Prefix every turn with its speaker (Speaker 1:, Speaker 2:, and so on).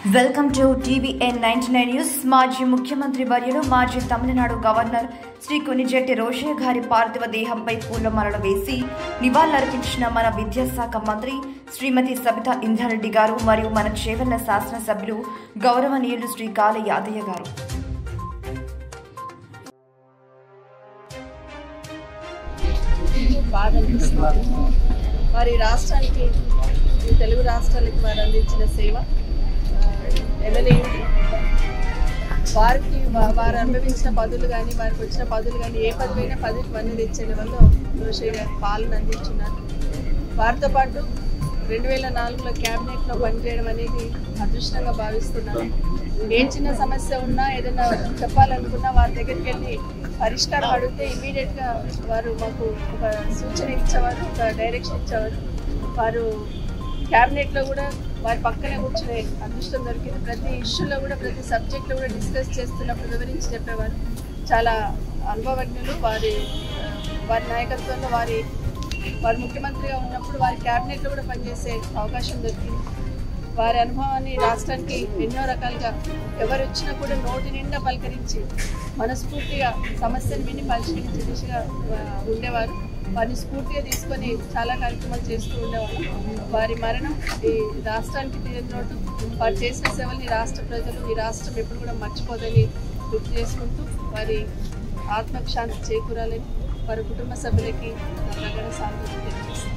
Speaker 1: welcome to TVN ninety nine news మాజీ ముఖ్యమంత్రి వర్యులు మాజీ తమిళనాడు గవర్నర్ శ్రీ కొనిజెట్టి రోషయ్య గారి పార్థివ దేహంపై పూలమాలలు వేసి నివాళులర్పించిన మన విద్యాశాఖ మంత్రి శ్రీమతి సబితా ఇంద్రారెడ్డి గారు మరియు మన చేవెళ్ల శాసనసభ్యులు గౌరవనీయులు శ్రీ కాళ యాదయ్య గారు
Speaker 2: బాధ అనిపిస్తుంది వారి రాష్ట్రానికి ఈ తెలుగు రాష్ట్రాలకి వారు అందించిన సేవ ఎమ్మెల్యేయుడు వారికి వా- వారు అనుభవించిన పదులు కానీ వారికి వచ్చిన పదులు కానీ ఏ పదవైనా పదికి వన్నీ తెచ్చే లెవెల్లో రోషయ్య గారి పాలన అందించున్నారు వారితో పాటు రెండు వేల నాలుగులో క్యాబినెట్లో పనిచేయడం అనేది అదృష్టంగా భావిస్తున్నాను ఏ చిన్న సమస్య ఉన్నా ఏదైనా చెప్పాలనుకున్నా వారి దగ్గరికి వెళ్ళి పరిష్కారం అడిగితే ఇమీడియట్గా వారు మాకు ఒక సూచన ఇచ్చేవారు ఒక డైరెక్షన్ ఇచ్చేవారు వారు క్యాబినెట్లో కూడా వారి పక్కనే కూర్చునే అదృష్టం దొరికింది ప్రతి ఇష్యూలో కూడా ప్రతి సబ్జెక్ట్లో కూడా డిస్కస్ చేస్తున్నప్పుడు వివరించి చెప్పేవారు చాలా అనుభవజ్ఞులు వారి ఆ, వారి నాయకత్వంలో వారి వారు ముఖ్యమంత్రిగా ఉన్నప్పుడు వారి క్యాబినెట్లో కూడా పనిచేసే అవకాశం దొరికింది వారి అనుభవాన్ని రాష్ట్రానికి ఎన్నో రకాలుగా ఎవరు వచ్చినా కూడా నోటి నిండా పలకరించి మనస్ఫూర్తిగా సమస్యను విని పరిష్కరించే దిశగా ఆ, ఉండేవారు వారిని స్ఫూర్తిగా తీసుకొని చాలా కార్యక్రమాలు చేస్తూ ఉండేవారు వారి మరణం ఈ రాష్ట్రానికి తీరని లోటు వారు చేసిన సేవలు ఈ రాష్ట్ర ప్రజలు ఈ రాష్ట్రం ఎప్పుడు కూడా మర్చిపోదని గుర్తు చేసుకుంటూ వారి ఆత్మకు శాంతి చేకూరాలని వారి కుటుంబ సభ్యులకి నా ప్రగాఢ సానుభూతి తెలియజేస్తున్నాను